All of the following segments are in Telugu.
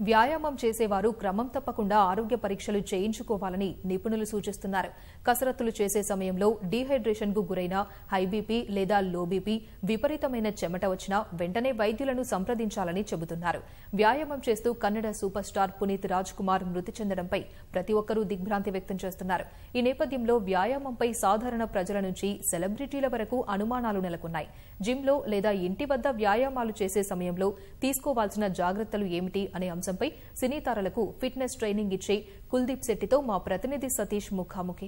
వ్యాయామం చేసేవారు క్రమం తప్పకుండా ఆరోగ్య పరీక్షలు చేయించుకోవాలని నిపుణులు సూచిస్తున్నారు కసరత్తులు చేసే సమయంలో డీహైడ్రేషన్ కు గురైన హై బీపీ లేదా లో బీపీ విపరీతమైన చెమట వచ్చినా వెంటనే వైద్యులను సంప్రదించాలని చెబుతున్నారు వ్యాయామం చేస్తూ కన్నడ సూపర్ స్టార్ పునీత్ రాజ్ కుమార్ మృతి చెందడంపై ప్రతి ఒక్కరూ దిగ్భ్రాంతి వ్యక్తం చేస్తున్నారు ఈ నేపథ్యంలో వ్యాయామంపై సాధారణ ప్రజల నుంచి సెలబ్రిటీల వరకు అనుమానాలు నెలకొన్నాయి జిమ్లో లేదా ఇంటి వద్ద వ్యాయామాలు చేసే సమయంలో తీసుకోవాల్సిన జాగ్రత్తలు ఏమిటి అనే అంశంపై సినీ తారలకు ఫిట్నెస్ ట్రైనింగ్ ఇచ్చే కుల్దీప్ శెట్టితో మా ప్రతినిధి సతీష్ ముఖాముఖి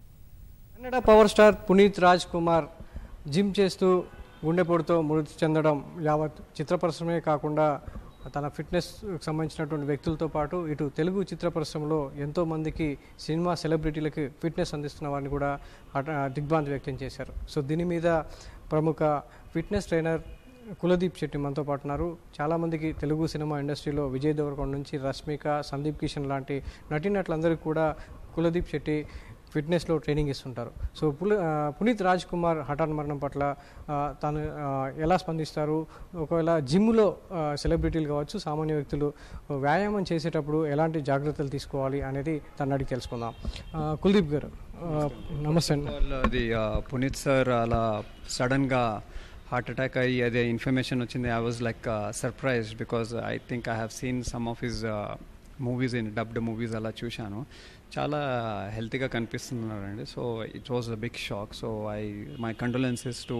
Kannada power star Puneeth Raj Kumar gym చేస్తూ గుండెపోటుతో మృతి చెందడం యావత్ చిత్ర పరిశ్రమే కాకుండా తన ఫిట్నెస్ సంబంధించినటువంటి వ్యక్తులతో పాటు ఇటు తెలుగు చిత్ర పరిశ్రమలో ఎంతో మందికి సినిమా సెలబ్రిటీలకి ఫిట్నెస్ అందిస్తున్న వారిని కూడా హఠ- దిగ్భ్రాంతి వ్యక్తం చేశారు సో దీని మీద ప్రముఖ ఫిట్నెస్ ట్రైనర్ కులదీప్ శెట్టి మనతో పాటు ఉన్నారు చాలామందికి తెలుగు సినిమా ఇండస్ట్రీలో విజయ్ దేవరకొండ నుంచి రష్మిక సందీప్ కిషన్ లాంటి నటీనటులందరికీ కూడా కులదీప్ శెట్టి ఫిట్నెస్లో ట్రైనింగ్ ఇస్తుంటారు సో పుల ఆ, పునీత్ రాజ్ కుమార్ హఠాన్ మరణం పట్ల ఆ, తాను ఆ, ఎలా స్పందిస్తారు ఒకవేళ జిమ్లో సెలబ్రిటీలు కావచ్చు సామాన్య వ్యక్తులు వ్యాయామం చేసేటప్పుడు ఎలాంటి జాగ్రత్తలు తీసుకోవాలి అనేది తను అడిగి తెలుసుకుందాం ఆ, కుల్దీప్ గారు ఆ, నమస్తే అండి వాళ్ళు అది ఆ, పునీత్ సార్ అలా సడన్గా హార్ట్ అటాక్ అయ్యి అదే ఇన్ఫర్మేషన్ వచ్చింది I was like surprise because I think I have seen some of his movies in dubbed movies అలా చూశాను చాలా హెల్తీగా కనిపిస్తున్నారండి so it was a big shock so I my condolences to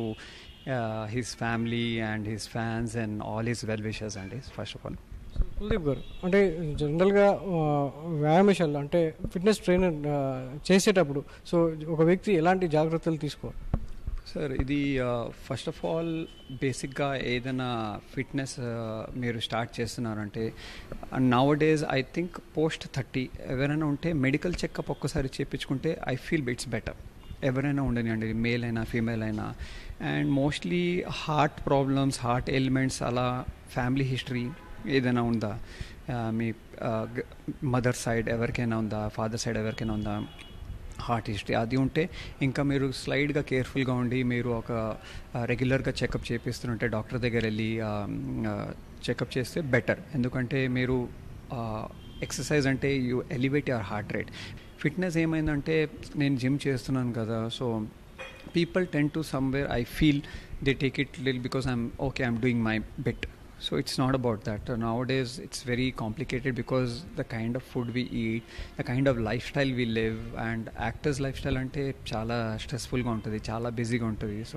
his family and his fans and all his well wishes అండి ఫస్ట్ ఆఫ్ ఆల్ కుల్దీప్ గారు అంటే జనరల్గా ఆ, వ్యాయామశాలలో అంటే ఫిట్నెస్ ట్రైనర్ ఆ, చేసేటప్పుడు సో ఒక వ్యక్తి ఎలాంటి జాగ్రత్తలు తీసుకోవాలి సార్ ఇది ఫస్ట్ ఆఫ్ ఆల్ బేసిక్గా ఏదైనా ఫిట్నెస్ మీరు స్టార్ట్ చేస్తున్నారంటే now days I think post thirty ఎవరైనా ఉంటే మెడికల్ చెకప్ ఒక్కసారి చేయించుకుంటే ఐ ఫీల్ ఇట్స్ బెటర్ ఎవరైనా ఉండనివ్వండి మేల్ అయినా ఫీమేల్ అయినా and mostly heart problems heart elements అలా ఫ్యామిలీ హిస్టరీ ఏదైనా ఉందా ఆ, మీ మదర్ సైడ్ ఎవరికైనా ఉందా ఫాదర్ సైడ్ ఎవరికైనా ఉందా హార్ట్ హిస్టరీ అది ఉంటే ఇంకా మీరు స్లైడ్గా కేర్ఫుల్గా ఉండి మీరు ఒక రెగ్యులర్గా చెకప్ చేపిస్తుంటే డాక్టర్ దగ్గర వెళ్ళి చెకప్ చేస్తే బెటర్ ఎందుకంటే మీరు ఎక్సర్సైజ్ అంటే you elevate your heart rate fitness ఏమైందంటే నేను జిమ్ చేస్తున్నాను కదా so people ten to somewhere I feel they take it lil because I'm okay I'm doing my bit so it's not about that uh, nowadays it's very complicated because the kind of food we eat the kind of lifestyle we live and actors lifestyle అంటే చాలా స్ట్రెస్ఫుల్గా ఉంటుంది చాలా బిజీగా ఉంటుంది సో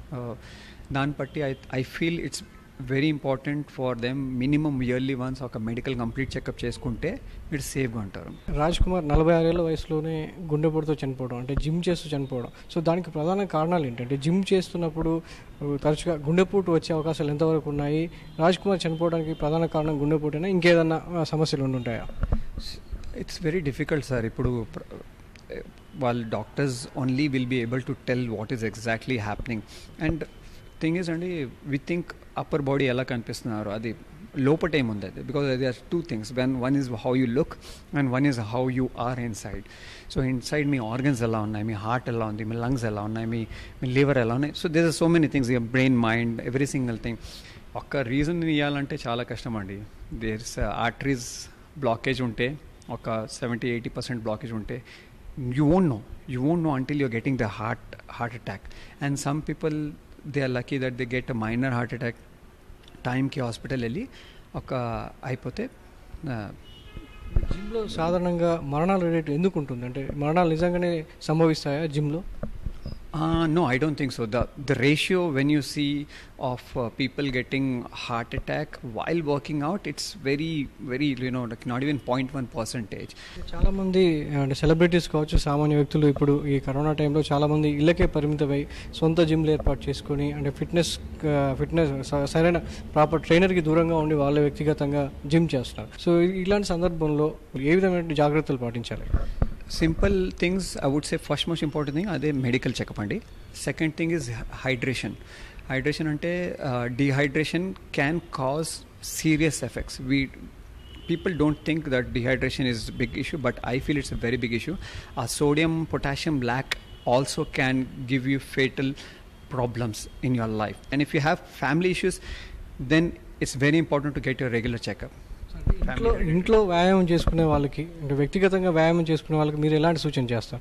దాన్ని బట్టి I I feel it's very important for them minimum yearly once ఒక మెడికల్ కంప్లీట్ చెకప్ చేసుకుంటే మీరు సేఫ్గా ఉంటారు రాజ్ కుమార్ నలభై ఆరేళ్ల వయసులోనే గుండెపోటుతో చనిపోవడం అంటే జిమ్ చేస్తూ చనిపోవడం సో దానికి ప్రధాన కారణాలు ఏంటంటే జిమ్ చేస్తున్నప్పుడు uh, తరచుగా గుండెపోటు వచ్చే అవకాశాలు ఎంతవరకు ఉన్నాయి రాజ్ కుమార్ చనిపోవడానికి ప్రధాన కారణం గుండెపోటైనా ఇంకేదన్నా uh, సమస్యలు ఉండుంటాయా ఇట్స్ వెరీ డిఫికల్ట్ సార్ ఇప్పుడు ప్ర- వాళ్ళ doctors only will be able to tell what is exactly happening and thing is అండి వి థింక్ అప్పర్ బాడీ ఎలా కనిపిస్తున్నారు అది లోపట ఏముంది అది బికాజ్ అది are two things when one is how you look and one is how you are inside so inside మీ ఆర్గన్స్ ఎలా ఉన్నాయి మీ హార్ట్ ఎలా ఉంది మీ లంగ్స్ ఎలా ఉన్నాయి మీ మీ లివర్ ఎలా ఉన్నాయి so there are so many things your brain mind every single thing ఒక్క రీజన్ ఇవ్వాలంటే చాలా కష్టం అండి దేర్స్ ఆర్టరీస్ బ్లాకేజ్ ఉంటే ఒక సెవెంటీ ఎయిటీ పర్సెంట్ బ్లాకేజ్ ఉంటే you won't know you won't know until your getting the heart heart attack and some people they are lucky that they get a minor heart attack టైంకి హాస్పిటల్ వెళ్ళి ఒక అయిపోతే ఆ, జిమ్లో సాధారణంగా మరణాల రేటు ఎందుకు ఉంటుంది అంటే మరణాలు నిజంగానే సంభవిస్తాయా జిమ్లో Uh, no, I don't think so. The the ratio when you see of uh, people getting heart attack while working out, it's very very you know like not even 0.1 percentage. చాలా మంది అంటే సెలబ్రిటీస్ కావచ్చు సామాన్య వ్యక్తులు ఇప్పుడు ఈ కరోనా టైంలో చాలా మంది ఇళ్ళకే పరిమితమై సొంత జిమ్లు ఏర్పాటు చేసుకొని అంటే ఫిట్నెస్ ఫిట్నెస్ సరైన ప్రాపర్ ట్రైనర్కి దూరంగా ఉండి వాళ్ళ వ్యక్తిగతంగా జిమ్ చేస్తున్నారు సో ఇలాంటి సందర్భంలో ఏ విధమైన జాగ్రత్తలు పాటించాలి simple things I would say first most important thing అదే మెడికల్ చెకప్ అండి second thing is hydration hydration అంటే dehydration can cause serious effects we people don't think that dehydration is a big issue but i feel it's a very big issue uh, sodium potassium lack also can give you fatal problems in your life and if you have family issues then it's very important to get your regular checkup ఇంట్లో ఇంట్లో వ్యాయామం చేసుకునే వాళ్ళకి అంటే వ్యక్తిగతంగా వ్యాయామం చేసుకునే వాళ్ళకి మీరు ఎలాంటి సూచన చేస్తారు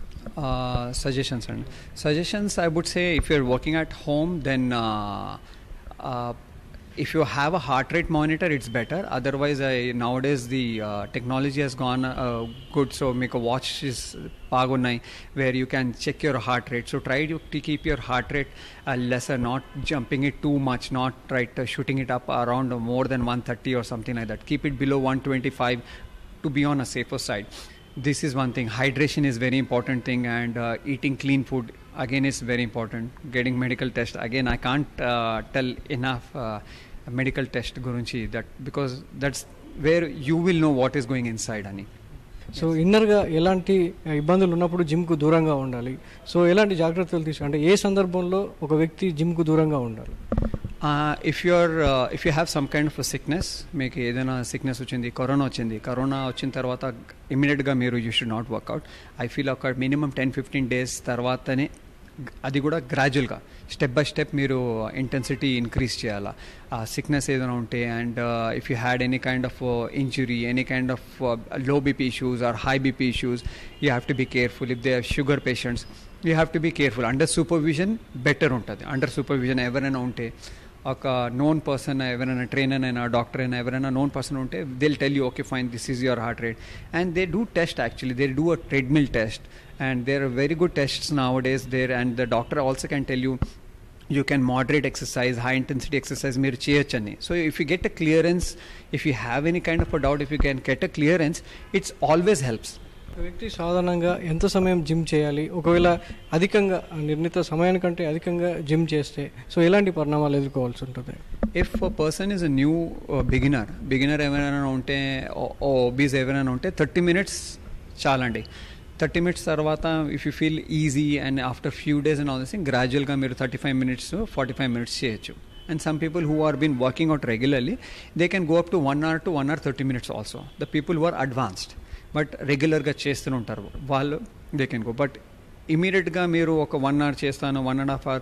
Uh, suggestions and suggestions i would say if you're working at home then uh, uh, if you have a heart rate monitor it's better otherwise I, nowadays the uh, technology has gone uh, good so make a watch is pagunai where you can check your heart rate so try to, to keep your heart rate uh, lesser not jumping it too much not right uh, shooting it up around more than 130 or something like that keep it below 125 to be on a safer side this is one thing hydration is very important thing and uh, eating clean food again is very important getting medical test again i can't uh, tell enough uh, medical test gurinchi that because that's where you will know what is going inside ani so ఇన్నర్గా ఎలాంటి ఇబ్బందులు ఉన్నప్పుడు జిమ్కు దూరంగా ఉండాలి సో ఎలాంటి జాగ్రత్తలు తీసు అంటే ఏ సందర్భంలో ఒక వ్యక్తి జిమ్కు దూరంగా ఉండాలి uh, if you're uh, if you have some kind of a sickness మీకు ఏదైనా సిక్నెస్ వచ్చింది కరోనా వచ్చింది కరోనా వచ్చిన తర్వాత ఇమీడియట్గా మీరు you should not work out I feel ఒక మినిమం టెన్ ఫిఫ్టీన్ డేస్ తర్వాతనే గ- అది కూడా గ్రాడ్యువల్గా స్టెప్ బై స్టెప్ మీరు ఇంటెన్సిటీ ఇంక్రీజ్ చేయాలా ఆ సిక్నెస్ ఏదైనా ఉంటే and if you had any kind of injury any kind of low BP issues or high BP issues you have to be careful if they sugar patients you have to be careful under supervision better ఉంటుంది అండర్ సూపర్విజన్ ఎవరైనా ఉంటే ఒక నోన్ పర్సన్ ఎవరైనా ట్రైనర్ అయినా డాక్టర్ అయినా ఎవరైనా నోన్ పర్సన్ ఉంటే they'll tell you okay fine this is your heart rate and they do test actually they do a treadmill test and there are very good tests now days there and the doctor also can tell you you can moderate exercise high intensity exercise మీరు చేయొచ్చని so if you get a clearance if you have any kind of a doubt if you can get a clearance it's always helps ఒక వ్యక్తి సాధారణంగా ఎంత సమయం జిమ్ చేయాలి ఒకవేళ అధికంగా నిర్ణీత సమయానికంటే అధికంగా జిమ్ చేస్తే సో ఎలాంటి పరిణామాలు ఎదుర్కోవాల్సి ఉంటుంది if a person is a new beginner beginner ఎవరైనా ఉంటే ఓబీస్ ఎవరైనా ఉంటే థర్టీ మినిట్స్ చాలండి థర్టీ మినిట్స్ తర్వాత if you feel easy and after few days and all this thing గ్రాడ్యువల్గా మీరు thirty five minutes forty five minutes చేయొచ్చు and some people who are been working out regularly they can go up to one hour to one hour thirty minutes also the people who are advanced but రెగ్యులర్గా చేస్తూనే ఉంటారు వాళ్ళు దే కెన్ గో బట్ ఇమీడియట్గా మీరు ఒక వన్ అవర్ చేస్తాను వన్ అండ్ హాఫ్ అవర్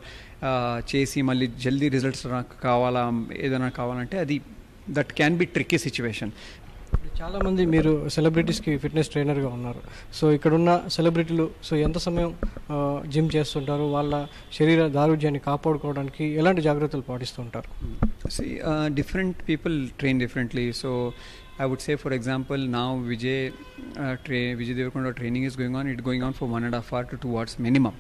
చేసి మళ్ళీ జల్దీ రిజల్ట్స్ కావాలా ఏదైనా కావాలంటే అది that can be tricky situation చాలామంది మీరు సెలబ్రిటీస్కి ఫిట్నెస్ ట్రైనర్గా ఉన్నారు సో ఇక్కడున్న సెలబ్రిటీలు సో ఎంత సమయం ఆ, జిమ్ చేస్తుంటారు వాళ్ళ శరీర దారుఢ్యాన్ని కాపాడుకోవడానికి ఎలాంటి జాగ్రత్తలు పాటిస్తుంటారు See, uh, different people train differently. So, I would say, for example, now Vijay, uh, tra- Vijay Deverakonda training is going on. It's going on for one and a half hour to two hours minimum.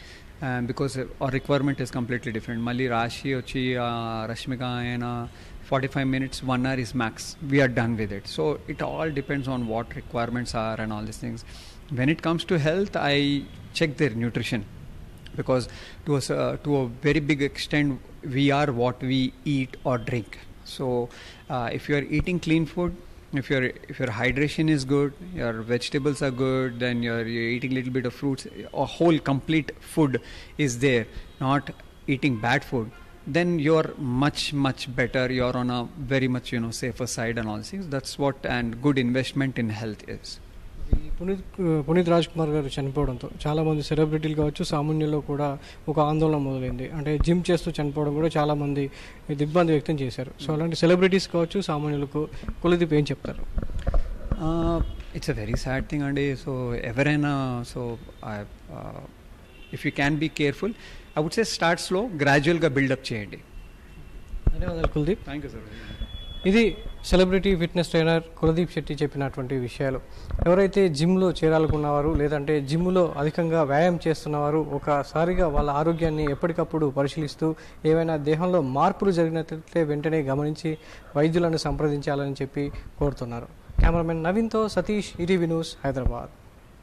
Um, because uh, our requirement is completely different. Mali Rashi Ochi uh, Rashmika and uh, 45 minutes, one hour is max. We are done with it. So it all depends on what requirements are and all these things. When it comes to health, I check their nutrition because to a, s- uh, to a very big extent we are what we eat or drink so uh, if you are eating clean food if your if your hydration is good your vegetables are good then you're, you're eating a little bit of fruits a whole complete food is there not eating bad food then you're much much better you're on a very much you know safer side and all these things that's what and good investment in health is ఈ పునీత్ పునీత్ రాజ్ కుమార్ గారు చనిపోవడంతో చాలామంది సెలబ్రిటీలు కావచ్చు సామాన్యుల్లో కూడా ఒక ఆందోళన మొదలైంది అంటే జిమ్ చేస్తూ చనిపోవడం కూడా చాలామంది దిగ్బంది వ్యక్తం చేశారు సో అలాంటి సెలబ్రిటీస్ కావచ్చు సామాన్యులకు కులదీప్ ఏం చెప్తారు it's a very sad thing అండి సో ఎవరైనా so if you can be careful I would say start slow గ్రాడ్యువల్గా బిల్డప్ చేయండి ధన్యవాదాలు కులదీప్ థ్యాంక్ యూ సార్ ఇది celebrity fitness trainer Kuldeep Shetty చెప్పినటువంటి విషయాలు ఎవరైతే జిమ్లో చేరాలనుకున్నవారు లేదంటే జిమ్లో అధికంగా వ్యాయామం చేస్తున్నవారు ఒకసారిగా వాళ్ళ ఆరోగ్యాన్ని ఎప్పటికప్పుడు పరిశీలిస్తూ ఏవైనా దేహంలో మార్పులు జరిగినట్లయితే వెంటనే గమనించి వైద్యులను సంప్రదించాలని చెప్పి కోరుతున్నారు కెమెరామెన్ నవీన్తో సతీష్ ఈటీవీ న్యూస్ హైదరాబాద్